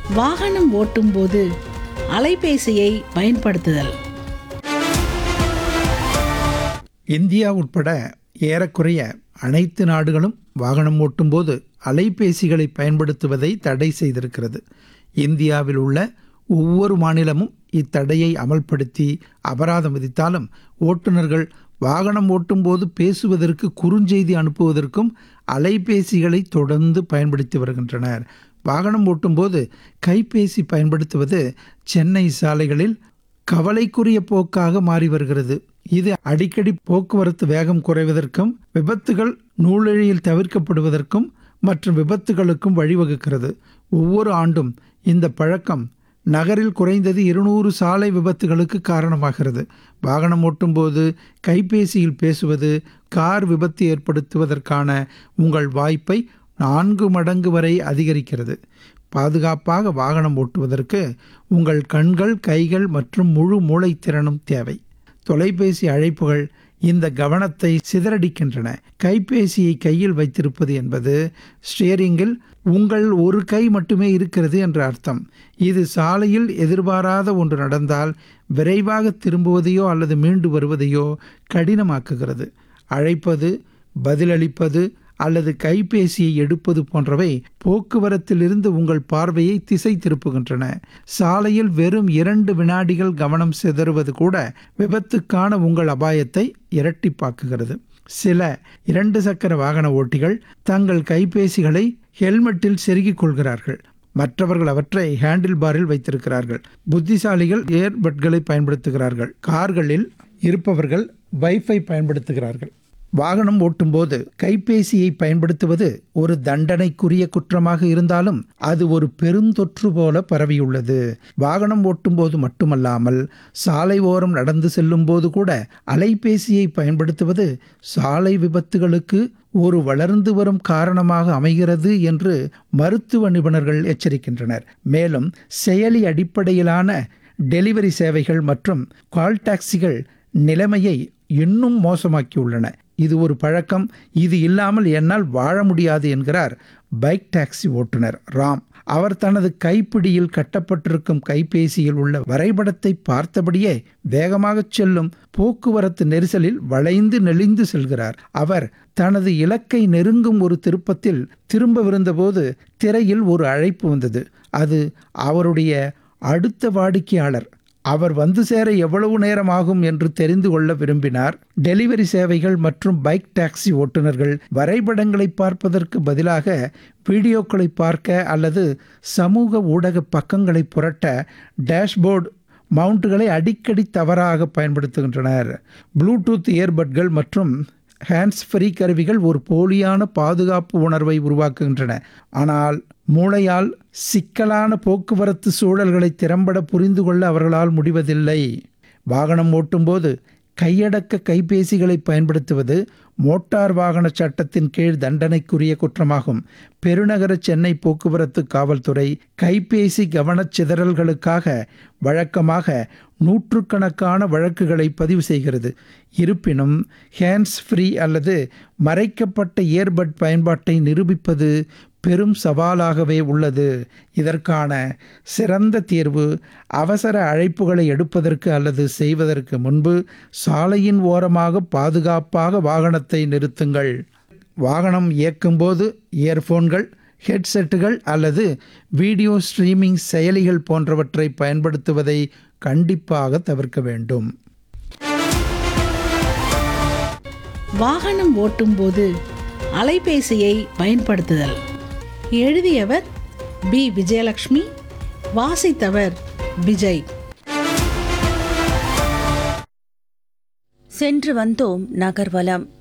வாகனம் ஓட்டும்போது அலைபேசியை பயன்படுத்துதல் இந்தியா உட்பட ஏறக்குறைய அனைத்து நாடுகளும் வாகனம் ஓட்டும்போது அலைபேசிகளை பயன்படுத்துவதை தடை செய்திருக்கிறது இந்தியாவில் உள்ள ஒவ்வொரு மாநிலமும் இத்தடையை அமல்படுத்தி அபராதம் விதித்தாலும் ஓட்டுநர்கள் வாகனம் ஓட்டும்போது பேசுவதற்கு குறுஞ்செய்தி அனுப்புவதற்கும் அலைபேசிகளை தொடர்ந்து பயன்படுத்தி வருகின்றனர் வாகனம் ஓட்டும்போது கைபேசி பயன்படுத்துவது சென்னை சாலைகளில் கவலைக்குரிய போக்காக மாறி வருகிறது இது அடிக்கடி போக்குவரத்து வேகம் குறைவதற்கும் விபத்துகள் நூலிழையில் தவிர்க்கப்படுவதற்கும் மற்றும் விபத்துகளுக்கும் வழிவகுக்கிறது ஒவ்வொரு ஆண்டும் இந்த பழக்கம் நகரில் குறைந்தது இருநூறு சாலை விபத்துகளுக்கு காரணமாகிறது வாகனம் ஓட்டும்போது கைபேசியில் பேசுவது கார் விபத்து ஏற்படுத்துவதற்கான உங்கள் வாய்ப்பை நான்கு மடங்கு வரை அதிகரிக்கிறது பாதுகாப்பாக வாகனம் ஓட்டுவதற்கு உங்கள் கண்கள் கைகள் மற்றும் முழு மூளைத்திறனும் தேவை தொலைபேசி அழைப்புகள் இந்த கவனத்தை சிதறடிக்கின்றன கைபேசியை கையில் வைத்திருப்பது என்பது ஸ்டியரிங்கில் உங்கள் ஒரு கை மட்டுமே இருக்கிறது என்ற அர்த்தம் இது சாலையில் எதிர்பாராத ஒன்று நடந்தால் விரைவாக திரும்புவதையோ அல்லது மீண்டு வருவதையோ கடினமாக்குகிறது அழைப்பது பதிலளிப்பது அல்லது கைபேசியை எடுப்பது போன்றவை போக்குவரத்திலிருந்து உங்கள் பார்வையை திசை திருப்புகின்றன சாலையில் வெறும் இரண்டு வினாடிகள் கவனம் சிதறுவது கூட விபத்துக்கான உங்கள் அபாயத்தை இரட்டிப்பாக்குகிறது சில இரண்டு சக்கர வாகன ஓட்டிகள் தங்கள் கைபேசிகளை ஹெல்மெட்டில் செருகிக் கொள்கிறார்கள் மற்றவர்கள் அவற்றை ஹேண்டில் பாரில் வைத்திருக்கிறார்கள் புத்திசாலிகள் ஏர்பட்களை பயன்படுத்துகிறார்கள் கார்களில் இருப்பவர்கள் வைஃபை பயன்படுத்துகிறார்கள் வாகனம் ஓட்டும்போது கைபேசியை பயன்படுத்துவது ஒரு தண்டனைக்குரிய குற்றமாக இருந்தாலும் அது ஒரு பெருந்தொற்று போல பரவியுள்ளது வாகனம் ஓட்டும்போது மட்டுமல்லாமல் சாலை ஓரம் நடந்து செல்லும் போது கூட அலைபேசியை பயன்படுத்துவது சாலை விபத்துகளுக்கு ஒரு வளர்ந்து வரும் காரணமாக அமைகிறது என்று மருத்துவ நிபுணர்கள் எச்சரிக்கின்றனர் மேலும் செயலி அடிப்படையிலான டெலிவரி சேவைகள் மற்றும் கால் டாக்ஸிகள் நிலைமையை இன்னும் மோசமாக்கியுள்ளன இது ஒரு பழக்கம் இது இல்லாமல் என்னால் வாழ முடியாது என்கிறார் பைக் டாக்ஸி ஓட்டுநர் ராம் அவர் தனது கைப்பிடியில் கட்டப்பட்டிருக்கும் கைபேசியில் உள்ள வரைபடத்தை பார்த்தபடியே வேகமாக செல்லும் போக்குவரத்து நெரிசலில் வளைந்து நெளிந்து செல்கிறார் அவர் தனது இலக்கை நெருங்கும் ஒரு திருப்பத்தில் திரும்பவிருந்தபோது திரையில் ஒரு அழைப்பு வந்தது அது அவருடைய அடுத்த வாடிக்கையாளர் அவர் வந்து சேர எவ்வளவு நேரம் ஆகும் என்று தெரிந்து கொள்ள விரும்பினார் டெலிவரி சேவைகள் மற்றும் பைக் டாக்ஸி ஓட்டுநர்கள் வரைபடங்களை பார்ப்பதற்கு பதிலாக வீடியோக்களை பார்க்க அல்லது சமூக ஊடக பக்கங்களை புரட்ட டேஷ்போர்டு மவுண்ட்களை அடிக்கடி தவறாக பயன்படுத்துகின்றனர் ப்ளூடூத் இயர்பட்கள் மற்றும் ஹேண்ட்ஸ் ஃப்ரீ கருவிகள் ஒரு போலியான பாதுகாப்பு உணர்வை உருவாக்குகின்றன ஆனால் மூளையால் சிக்கலான போக்குவரத்து சூழல்களை திறம்பட புரிந்து கொள்ள அவர்களால் முடிவதில்லை வாகனம் ஓட்டும்போது கையடக்க கைபேசிகளை பயன்படுத்துவது மோட்டார் வாகன சட்டத்தின் கீழ் தண்டனைக்குரிய குற்றமாகும் பெருநகர சென்னை போக்குவரத்து காவல்துறை கைபேசி கவனச்சிதறல்களுக்காக வழக்கமாக நூற்றுக்கணக்கான வழக்குகளை பதிவு செய்கிறது இருப்பினும் ஹேண்ட்ஸ் ஃப்ரீ அல்லது மறைக்கப்பட்ட இயர்பட் பயன்பாட்டை நிரூபிப்பது பெரும் சவாலாகவே உள்ளது இதற்கான சிறந்த தீர்வு அவசர அழைப்புகளை எடுப்பதற்கு அல்லது செய்வதற்கு முன்பு சாலையின் ஓரமாக பாதுகாப்பாக வாகனத்தை நிறுத்துங்கள் வாகனம் இயக்கும்போது இயர்ஃபோன்கள் ஹெட்செட்டுகள் அல்லது வீடியோ ஸ்ட்ரீமிங் செயலிகள் போன்றவற்றை பயன்படுத்துவதை கண்டிப்பாக தவிர்க்க வேண்டும் வாகனம் ஓட்டும்போது அலைபேசியை பயன்படுத்துதல் எழுதியவர் பி விஜயலட்சுமி வாசித்தவர் விஜய் சென்று வந்தோம் நகர்வலம்